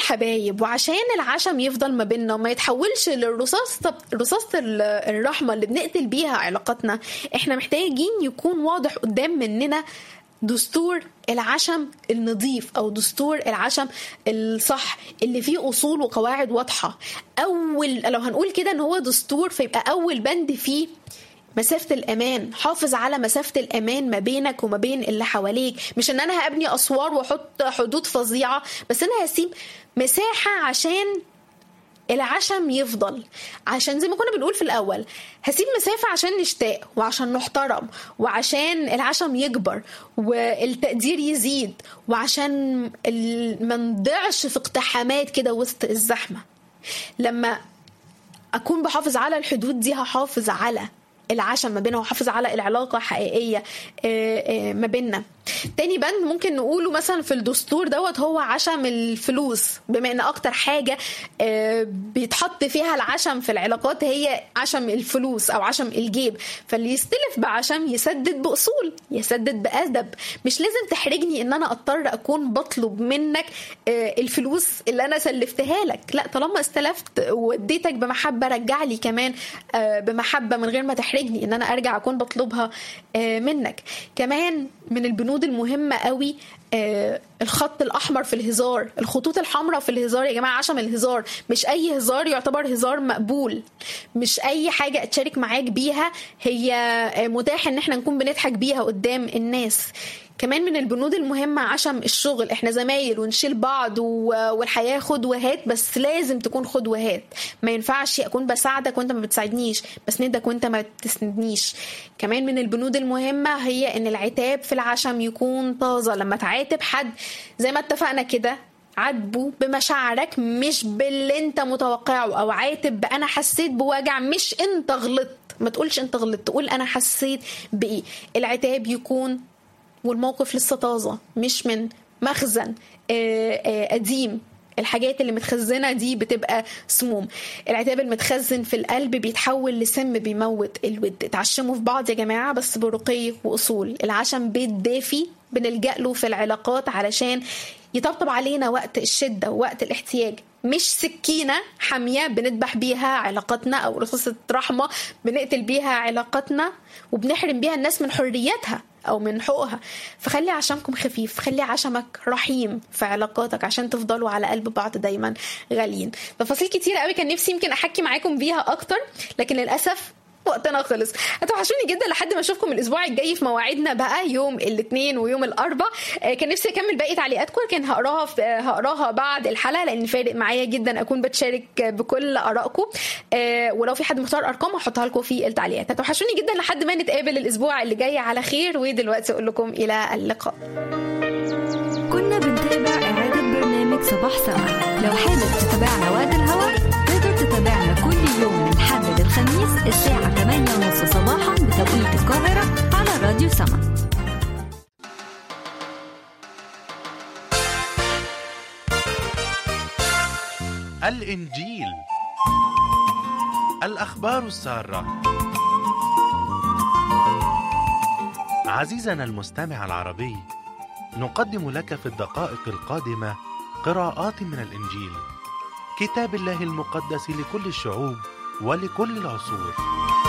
حبايب وعشان العشم يفضل ما بيننا وما يتحولش للرصاص طب رصاصة الرحمة اللي بنقتل بيها علاقاتنا احنا محتاجين يكون واضح قدام مننا دستور العشم النظيف او دستور العشم الصح اللي فيه اصول وقواعد واضحه اول لو هنقول كده ان هو دستور فيبقى اول بند فيه مسافة الأمان حافظ على مسافة الأمان ما بينك وما بين اللي حواليك مش إن أنا هبني أسوار وأحط حدود فظيعة بس أنا هسيب مساحة عشان العشم يفضل عشان زي ما كنا بنقول في الاول هسيب مسافه عشان نشتاق وعشان نحترم وعشان العشم يكبر والتقدير يزيد وعشان ما نضيعش في اقتحامات كده وسط الزحمه لما اكون بحافظ على الحدود دي هحافظ على العشم ما بيننا وحافظ على العلاقة حقيقية ما بيننا تاني بند ممكن نقوله مثلا في الدستور دوت هو عشم الفلوس بما ان اكتر حاجة بيتحط فيها العشم في العلاقات هي عشم الفلوس او عشم الجيب فاللي يستلف بعشم يسدد باصول يسدد بادب مش لازم تحرجني ان انا اضطر اكون بطلب منك الفلوس اللي انا سلفتها لك لا طالما استلفت واديتك بمحبة رجع لي كمان بمحبة من غير ما تحرجني ان انا ارجع اكون بطلبها منك كمان من البنود المهمة قوي الخط الاحمر في الهزار الخطوط الحمراء في الهزار يا جماعه عشان الهزار مش اي هزار يعتبر هزار مقبول مش اي حاجه اتشارك معاك بيها هي متاح ان احنا نكون بنضحك بيها قدام الناس كمان من البنود المهمة عشم الشغل احنا زمايل ونشيل بعض والحياة خد وهات بس لازم تكون خد وهات ما ينفعش اكون بساعدك وانت ما بتساعدنيش بسندك وانت ما بتسندنيش كمان من البنود المهمة هي ان العتاب في العشم يكون طازة لما تعاتب حد زي ما اتفقنا كده عاتبه بمشاعرك مش باللي انت متوقعه او عاتب انا حسيت بوجع مش انت غلطت ما تقولش انت غلطت تقول انا حسيت بايه العتاب يكون والموقف لسه طازه مش من مخزن قديم الحاجات اللي متخزنه دي بتبقى سموم العتاب المتخزن في القلب بيتحول لسم بيموت الود اتعشموا في بعض يا جماعه بس برقي واصول العشم بيت دافي بنلجا له في العلاقات علشان يطبطب علينا وقت الشده ووقت الاحتياج مش سكينة حامية بنذبح بيها علاقاتنا أو رصاصة رحمة بنقتل بيها علاقاتنا وبنحرم بيها الناس من حريتها او من حقوقها فخلي عشمكم خفيف خلي عشمك رحيم في علاقاتك عشان تفضلوا على قلب بعض دايما غاليين تفاصيل كتير قوي كان نفسي يمكن احكي معاكم بيها اكتر لكن للاسف وقتنا خلص هتوحشوني جدا لحد ما اشوفكم الاسبوع الجاي في مواعيدنا بقى يوم الاثنين ويوم الاربع كان نفسي اكمل باقي تعليقاتكم لكن هقراها في هقراها بعد الحلقه لان فارق معايا جدا اكون بتشارك بكل ارائكم ولو في حد مختار ارقام هحطها لكم في التعليقات هتوحشوني جدا لحد ما نتقابل الاسبوع اللي جاي على خير ودلوقتي اقول لكم الى اللقاء كنا بنتابع اعاده برنامج صباح سما لو حابب تتابعنا وقت الهوا تقدر تتابعنا كل يوم من الحد للخميس الساعة 8:30 صباحا بتوقيت القاهرة على راديو سما الإنجيل الأخبار السارة عزيزنا المستمع العربي نقدم لك في الدقائق القادمة قراءات من الإنجيل كتاب الله المقدس لكل الشعوب ولكل العصور